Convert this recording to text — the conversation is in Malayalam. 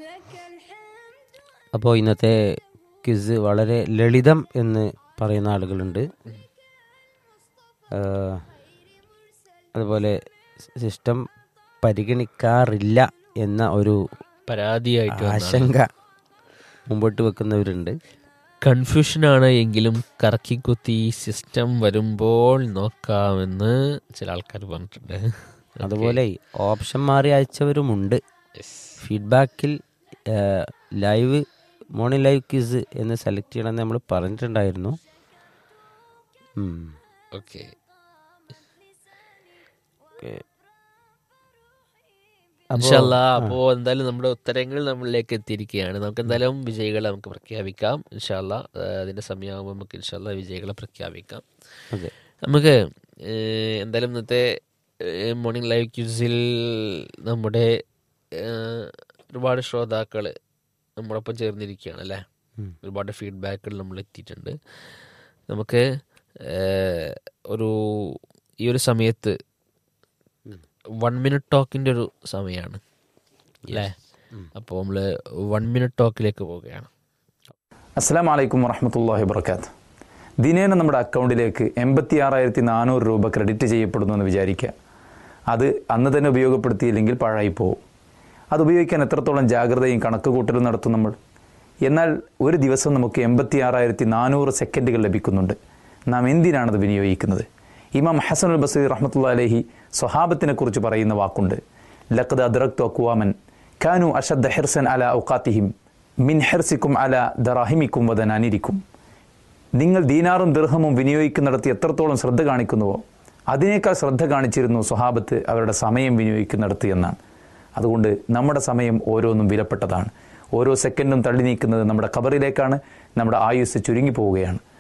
അപ്പോൾ ഇന്നത്തെ ക്വിസ് വളരെ ലളിതം എന്ന് പറയുന്ന ആളുകളുണ്ട് ആഹ് അതുപോലെ സിസ്റ്റം പരിഗണിക്കാറില്ല എന്ന ഒരു പരാതിയായിട്ട് വന്നതാണ്. ആശങ്ക മുമ്പോട്ട് വെക്കുന്നവരുണ്ട് കൺഫ്യൂഷനാണ് എങ്കിലും കറക്കിക്കുത്തി സിസ്റ്റം വരുമ്പോൾ നോക്കാമെന്ന് ചില ആൾക്കാർ പറഞ്ഞിട്ടുണ്ട് അതുപോലെ ഓപ്ഷൻ മാറി അയച്ചവരുമുണ്ട് ഫീഡ്ബാക്കിൽ ലൈവ് മോർണിംഗ് ലൈവ് ക്വിസ് എന്ന് സെലക്ട് ചെയ്യണമെന്ന് നമ്മൾ പറഞ്ഞിട്ടുണ്ടായിരുന്നു ഉം. Okay okay. ഇൻഷല്ല അപ്പോ എന്തായാലും നമ്മുടെ ഉത്തരങ്ങൾ നമ്മളിലേക്ക് എത്തിയിരിക്കുകയാണ് നമുക്ക് എന്തായാലും വിജയികളെ നമുക്ക് പ്രഖ്യാപിക്കാം ഇൻഷല്ല അതിന്റെ സമയമാകുമ്പോൾ നമുക്ക് ഇൻഷല്ല വിജയികളെ പ്രഖ്യാപിക്കാം അതെ നമുക്ക് ഏഹ്, എന്തായാലും ഇന്നത്തെ മോർണിംഗ് ലൈവ് ക്യൂസിൽ നമ്മുടെ ഏഹ്, ഒരുപാട് ശ്രോതാക്കൾ നമ്മളൊപ്പം ചേർന്നിരിക്കുകയാണ് അല്ലേ ഉം. ഒരുപാട് ഫീഡ്ബാക്കുകൾ നമ്മൾ എത്തിയിട്ടുണ്ട് നമുക്ക് ഏഹ്, ഒരു ഈ ഒരു സമയത്ത് വൺ മിനിറ്റ് ടോക്കിൻ്റെ ഒരു സമയമാണ് അല്ലേ അപ്പോൾ നമ്മൾ വൺ മിനിറ്റ് ടോക്കിലേക്ക് പോവുകയാണ് അസ്സാം വലൈക്കും വറഹമത്തല്ലാഹി വർക്കാത്ത് ദിനേന നമ്മുടെ അക്കൗണ്ടിലേക്ക് എൺപത്തി ആറായിരത്തി നാനൂറ് രൂപ ക്രെഡിറ്റ് ചെയ്യപ്പെടുന്നു എന്ന് വിചാരിക്കുക അത് അന്ന് തന്നെ ഉപയോഗപ്പെടുത്തിയില്ലെങ്കിൽ പാഴായി പോകും അത് ഉപയോഗിക്കാൻ എത്രത്തോളം ജാഗ്രതയും കണക്കുകൂട്ടലും നടത്തും നമ്മൾ എന്നാൽ ഒരു ദിവസം നമുക്ക് എൺപത്തി ആറായിരത്തി നാനൂറ് സെക്കൻഡുകൾ ലഭിക്കുന്നുണ്ട് നാം എന്തിനാണത് വിനിയോഗിക്കുന്നത് ഇമാം ഹസൻ അൽ ബസീർ റഹ്മത്തുള്ള അലഹി സ്വഹാബത്തിനെ കുറിച്ച് പറയുന്ന വാക്കുണ്ട് ലഖദ് അദ്റക്തു അക്വാമൻ കാനു അഷദ്ദ ഹിർസൻ അല ഔക്കാത്തിഹിം മിൻ ഹെർസിക്കും അല ദറാഹിമിക്കും വദനാനിരിക്കും നിങ്ങൾ ദീനാറും ദീർഹമും വിനിയോഗിക്കുന്നിടത്ത് എത്രത്തോളം ശ്രദ്ധ കാണിക്കുന്നുവോ അതിനേക്കാൾ ശ്രദ്ധ കാണിച്ചിരുന്നു സ്വഹാബത്ത് അവരുടെ സമയം വിനിയോഗിക്കുന്നിടത്ത് എന്നാണ് അതുകൊണ്ട് നമ്മുടെ സമയം ഓരോന്നും വിലപ്പെട്ടതാണ് ഓരോ സെക്കൻഡും തള്ളി നീക്കുന്നത് നമ്മുടെ ഖബറിലേക്കാണ് നമ്മുടെ ആയുസ് ചുരുങ്ങി പോവുകയാണ്